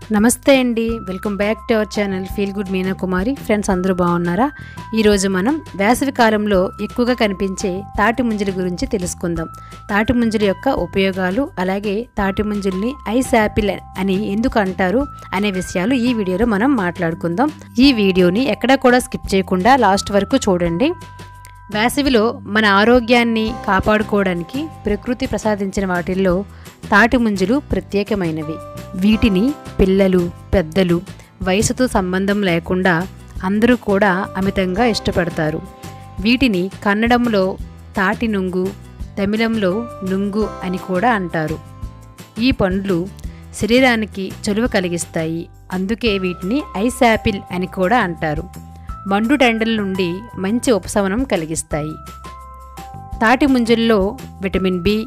నమస్తే అండి welcome back to our channel feel good Meena Kumari friends అందరూ బాగున్నారా ఈరోజు మనం వేసవి కాలంలో ఎక్కువగా కనిపించే తాటి ముంజల గురించి తెలుసుకుందాం తాటి ముంజల యొక్క ఉపయోగాలు అలాగే తాటి ముంజల్ని ఐస్ యాపిల్ అని ఎందుకు అంటారు అనే విషయాలు ఈ వీడియోలో మనం మాట్లాడుకుందాం ఈ వీడియోని ఎక్కడా కూడా స్కిప్ చేయకుండా లాస్ట్ వరకు చూడండి వేసవిలో మన ఆరోగ్యాన్ని కాపాడుకోవడానికి ప్రకృతి ప్రసాదించిన వాటిల్లో తాటి ముంజలు ప్రత్యేకమైనవి వీటిని పిల్లలు పెద్దలు వయసుతో సంబంధం లేకుండా అందరూ కూడా అమితంగా ఇష్టపడతారు వీటిని కన్నడంలో తాటి నుంగు తమిళంలో నుంగు అని కూడా అంటారు ఈ పండ్లు శరీరానికి చలువ కలిగిస్తాయి అందుకే వీటిని ఐస్ యాపిల్ అని కూడా అంటారు మండుటెండల నుండి మంచి ఉపశమనం కలిగిస్తాయి తాటి ముంజల్లో విటమిన్ బి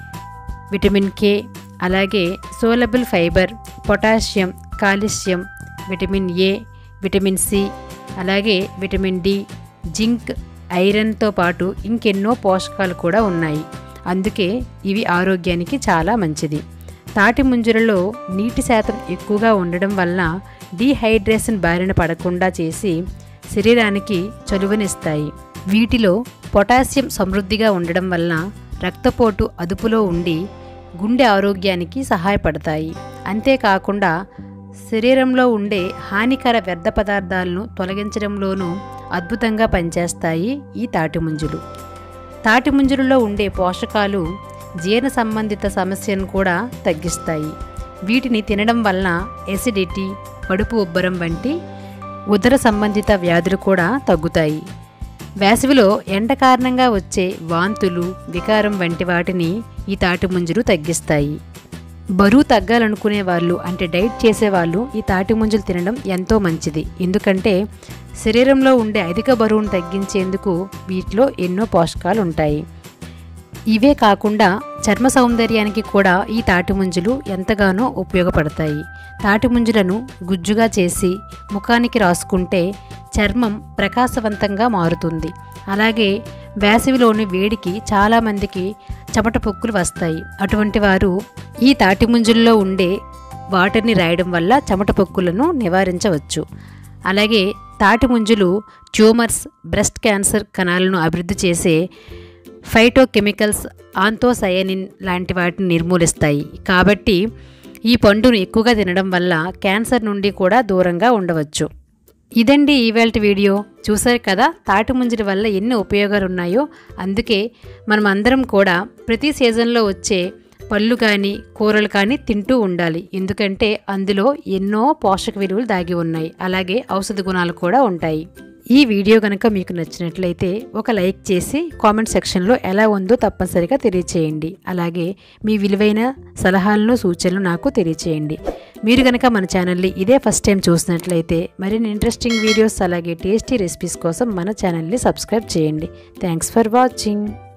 విటమిన్ కే అలాగే soluble fibre potassium calcium vitamin A vitamin C అలాగే విటమిన్ డి జింక్ ఐరన్తో పాటు ఇంకెన్నో పోషకాలు కూడా ఉన్నాయి అందుకే ఇవి ఆరోగ్యానికి చాలా మంచిది తాటి ముంజలలో నీటి శాతం ఎక్కువగా ఉండడం వలన డీహైడ్రేషన్ బారిన పడకుండా చేసి శరీరానికి చలువనిస్తాయి వీటిలో పొటాషియం సమృద్ధిగా ఉండడం వలన రక్తపోటు అదుపులో ఉండి గుండె ఆరోగ్యానికి సహాయపడతాయి అంతేకాకుండా శరీరంలో ఉండే హానికర వ్యర్థ పదార్థాలను తొలగించడంలోనూ అద్భుతంగా పనిచేస్తాయి ఈ తాటి ముంజులు తాటి ముంజులలో ఉండే పోషకాలు జీర్ణ సంబంధిత సమస్యను కూడా తగ్గిస్తాయి వీటిని తినడం వలన ఎసిడిటీ కడుపు ఉబ్బరం వంటి ఉదర సంబంధిత వ్యాధులు కూడా తగ్గుతాయి వేసవిలో ఎండ కారణంగా వచ్చే వాంతులు వికారం వంటి వాటిని ఈ తాటి ముంజలు తగ్గిస్తాయి బరువు తగ్గాలనుకునే వాళ్ళు అంటే డైట్ చేసేవాళ్ళు ఈ తాటి ముంజలు తినడం ఎంతో మంచిది ఎందుకంటే శరీరంలో ఉండే అధిక బరువును తగ్గించేందుకు వీటిలో ఎన్నో పోషకాలు ఉంటాయి ఇవే కాకుండా చర్మ సౌందర్యానికి కూడా ఈ తాటి ముంజలు ఎంతగానో ఉపయోగపడతాయి తాటి ముంజలను గుజ్జుగా చేసి ముఖానికి రాసుకుంటే చర్మం ప్రకాశవంతంగా మారుతుంది అలాగే వేసవిలోని వేడికి చాలామందికి చెమట పొక్కులు వస్తాయి అటువంటి వారు ఈ తాటి ముంజుల్లో ఉండే వాటర్ని రాయడం వల్ల చెమట పొక్కులను నివారించవచ్చు అలాగే తాటి ముంజులు ట్యూమర్స్ బ్రెస్ట్ క్యాన్సర్ కణాలను అభివృద్ధి చేసే ఫైటోకెమికల్స్ ఆంతోసయనిన్ లాంటి వాటిని నిర్మూలిస్తాయి కాబట్టి ఈ పండును ఎక్కువగా తినడం వల్ల క్యాన్సర్ నుండి కూడా దూరంగా ఉండవచ్చు ఇదండి ఈవేళ వీడియో చూసారు కదా తాటి ముంజల వల్ల ఎన్ని ఉపయోగాలు ఉన్నాయో అందుకే మనం అందరం కూడా ప్రతి సీజన్లో వచ్చే పళ్ళు కానీ కూరలు కానీ తింటూ ఉండాలి ఎందుకంటే అందులో ఎన్నో పోషక విలువలు దాగి ఉన్నాయి అలాగే ఔషధ గుణాలు కూడా ఉంటాయి ఈ వీడియో కనుక మీకు నచ్చినట్లయితే ఒక లైక్ చేసి కామెంట్ సెక్షన్లో ఎలా ఉందో తప్పనిసరిగా తెలియచేయండి అలాగే మీ విలువైన సలహాలను సూచనలు నాకు తెలియచేయండి మీరు కనుక మన ఛానల్ని ఇదే ఫస్ట్ టైం చూసినట్లయితే మరిన్ని ఇంట్రెస్టింగ్ వీడియోస్ అలాగే టేస్టీ రెసిపీస్ కోసం మన ఛానల్ని సబ్స్క్రైబ్ చేయండి థ్యాంక్స్ ఫర్ వాచింగ్